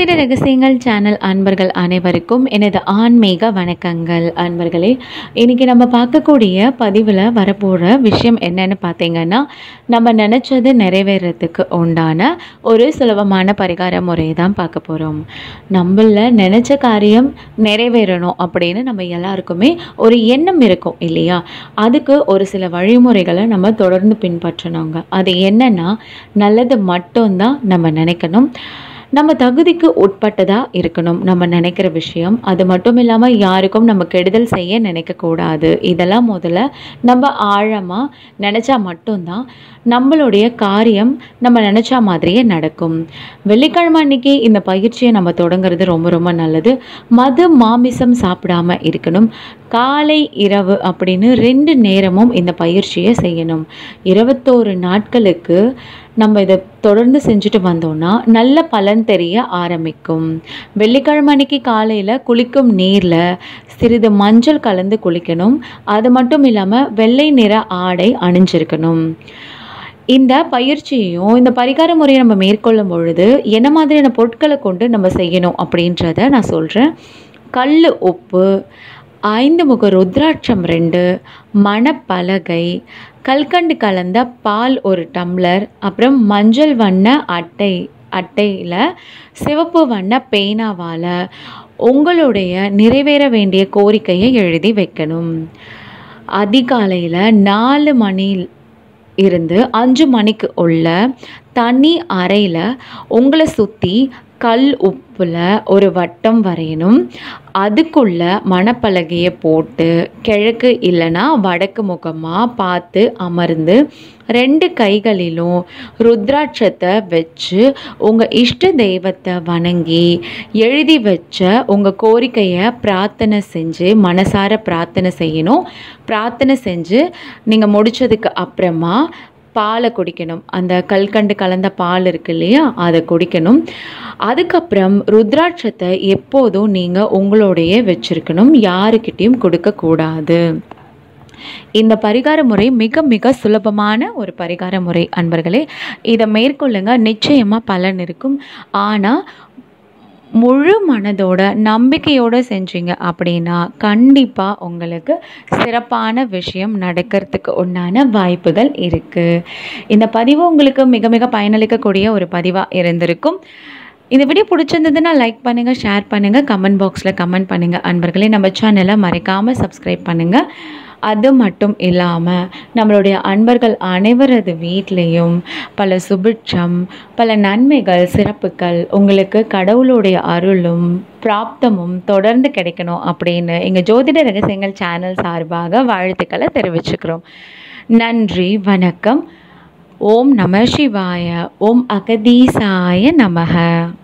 ஜோதிட ரகசியங்கள் சேனல் அன்பர்கள் அனைவருக்கும் எனது ஆன்மீக வணக்கங்கள் அன்பர்களே இன்னைக்கு நம்ம பார்க்கக்கூடிய பதிவில் வரப்போகிற விஷயம் என்னன்னு பார்த்தீங்கன்னா நம்ம நினச்சது நிறைவேறதுக்கு உண்டான ஒரு சுலபமான பரிகார முறையை தான் பார்க்க போகிறோம் நம்மள நினச்ச காரியம் நிறைவேறணும் அப்படின்னு நம்ம எல்லாருக்குமே ஒரு எண்ணம் இருக்கும் இல்லையா அதுக்கு ஒரு சில வழிமுறைகளை நம்ம தொடர்ந்து பின்பற்றணுங்க அது என்னன்னா நல்லது மட்டும்தான் நம்ம நினைக்கணும் நம்ம தகுதிக்கு உட்பட்டதாக இருக்கணும் நம்ம நினைக்கிற விஷயம் அது மட்டும் இல்லாமல் யாருக்கும் நம்ம கெடுதல் செய்ய நினைக்கக்கூடாது இதெல்லாம் முதல்ல நம்ம ஆழமாக நினச்சா மட்டும்தான் நம்மளுடைய காரியம் நம்ம நினச்சா மாதிரியே நடக்கும் வெள்ளிக்கிழமை அன்னைக்கு இந்த பயிற்சியை நம்ம தொடங்குறது ரொம்ப ரொம்ப நல்லது மது மாமிசம் சாப்பிடாம இருக்கணும் காலை இரவு அப்படின்னு ரெண்டு நேரமும் இந்த பயிற்சியை செய்யணும் இருபத்தோரு நாட்களுக்கு நம்ம இதை தொடர்ந்து செஞ்சுட்டு வந்தோம்னா நல்ல பலன் தெரிய ஆரம்பிக்கும் வெள்ளிக்கிழமை அன்னைக்கு காலையில் குளிக்கும் நீரில் சிறிது மஞ்சள் கலந்து குளிக்கணும் அது மட்டும் இல்லாமல் வெள்ளை நிற ஆடை அணிஞ்சிருக்கணும் இந்த பயிற்சியையும் இந்த பரிகார முறையை நம்ம மேற்கொள்ளும் பொழுது என்ன மாதிரியான பொருட்களை கொண்டு நம்ம செய்யணும் அப்படின்றத நான் சொல்கிறேன் கல் உப்பு ஐந்து முக ருத்ராட்சம் ரெண்டு மணப்பலகை கல்கண்டு கலந்த பால் ஒரு டம்ளர் அப்புறம் மஞ்சள் வண்ண அட்டை அட்டையில் சிவப்பு வண்ண பேனாவால் உங்களுடைய நிறைவேற வேண்டிய கோரிக்கையை எழுதி வைக்கணும் அதிகாலையில் நாலு மணி இருந்து அஞ்சு மணிக்கு உள்ள தனி அறையில் உங்களை சுற்றி கல் உப்பில் ஒரு வட்டம் வரையணும் அதுக்குள்ள மணப்பலகையை போட்டு கிழக்கு இல்லைன்னா வடக்கு முகமாக பார்த்து அமர்ந்து ரெண்டு கைகளிலும் ருத்ராட்சத்தை வச்சு உங்கள் இஷ்ட தெய்வத்தை வணங்கி எழுதி வச்ச உங்கள் கோரிக்கையை பிரார்த்தனை செஞ்சு மனசார பிரார்த்தனை செய்யணும் பிரார்த்தனை செஞ்சு நீங்கள் முடித்ததுக்கு அப்புறமா பாலை குடிக்கணும் அந்த கல்கண்டு கலந்த பால் இருக்கு இல்லையா அதை குடிக்கணும் அதுக்கப்புறம் ருத்ராட்சத்தை எப்போதும் நீங்கள் உங்களோடையே வச்சுருக்கணும் யாருக்கிட்டேயும் கொடுக்கக்கூடாது இந்த பரிகார முறை மிக மிக சுலபமான ஒரு பரிகார முறை அன்பர்களே இதை மேற்கொள்ளுங்க நிச்சயமாக பலன் இருக்கும் ஆனால் முழு மனதோட நம்பிக்கையோடு செஞ்சீங்க அப்படின்னா கண்டிப்பாக உங்களுக்கு சிறப்பான விஷயம் நடக்கிறதுக்கு உண்டான வாய்ப்புகள் இருக்குது இந்த பதிவு உங்களுக்கு மிக மிக பயனளிக்கக்கூடிய ஒரு பதிவாக இருந்திருக்கும் இந்த வீடியோ பிடிச்சிருந்ததுன்னா லைக் பண்ணுங்கள் ஷேர் பண்ணுங்கள் கமெண்ட் பாக்ஸில் கமெண்ட் பண்ணுங்கள் அன்பர்களே நம்ம சேனலை மறைக்காமல் சப்ஸ்கிரைப் பண்ணுங்கள் அது மட்டும் இல்லாமல் நம்மளுடைய அன்பர்கள் அனைவரது வீட்லேயும் பல சுபிட்சம் பல நன்மைகள் சிறப்புகள் உங்களுக்கு கடவுளுடைய அருளும் பிராப்தமும் தொடர்ந்து கிடைக்கணும் அப்படின்னு எங்கள் ஜோதிட ரகசியங்கள் சேனல் சார்பாக வாழ்த்துக்களை தெரிவிச்சுக்கிறோம் நன்றி வணக்கம் ஓம் நம சிவாய ஓம் அகதீசாய நமக